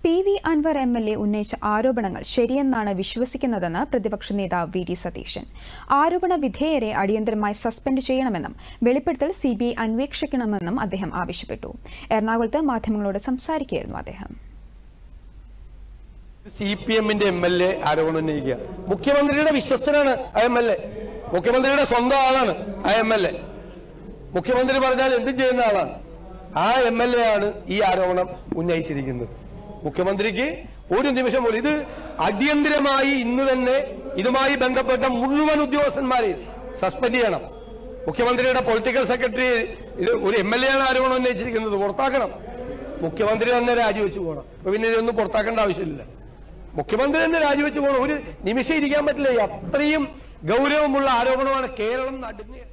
P V Anvar M L A ഉന്നയിച്ച ആരോപണങ്ങൾ ശരിയെന്നാണ് വിശ്വസിക്കുന്നതെന്ന് പ്രതിപക്ഷ നേതാവ് വി ഡി സതീശൻ ആരോപണ വിധേയരെ അടിയന്തരമായി സസ്പെൻഡ് ചെയ്യണമെന്നും വെളിപ്പെടുത്തൽ സിബിഐ അന്വേഷിക്കണമെന്നും അദ്ദേഹം ആവശ്യപ്പെട്ടു എറണാകുളത്ത് മാധ്യമങ്ങളോട് സംസാരിക്കുകയായിരുന്നു അദ്ദേഹം സി പി എമ്മിന്റെ എം എൽ എ ആരോപണം ഉന്നയിക്കുക മുഖ്യമന്ത്രിയുടെ വിശ്വസ്തനാണ് ആ എം എൽ എ മുഖ്യമന്ത്രിയുടെ സ്വന്തം ആളാണ് ആ എം എൽ എ മുഖ്യമന്ത്രി പറഞ്ഞാൽ എന്തും ചെയ്യുന്ന ആളാണ് ആ എം എൽ എ ആണ് ഈ ആരോപണം ഉന്നയിച്ചിരിക്കുന്നത് മുഖ്യമന്ത്രിക്ക് ഒരു നിമിഷം പോലും ഇത് അടിയന്തിരമായി ഇന്ന് തന്നെ ഇതുമായി ബന്ധപ്പെട്ട മുഴുവൻ ഉദ്യോഗസ്ഥന്മാരെയും സസ്പെൻഡ് ചെയ്യണം മുഖ്യമന്ത്രിയുടെ പൊളിറ്റിക്കൽ സെക്രട്ടറി ഇത് ഒരു എം എൽ എ ആണ് ആരോപണം ഉന്നയിച്ചിരിക്കുന്നത് പുറത്താക്കണം മുഖ്യമന്ത്രി തന്നെ രാജിവെച്ച് പോകണം അപ്പൊ പിന്നെ ഇതൊന്നും പുറത്താക്കേണ്ട ആവശ്യമില്ല മുഖ്യമന്ത്രി തന്നെ രാജിവെച്ച് പോകണം ഒരു നിമിഷം ഇരിക്കാൻ പറ്റില്ല ഈ അത്രയും ഗൗരവമുള്ള ആരോപണമാണ് കേരളം നടുങ്ങി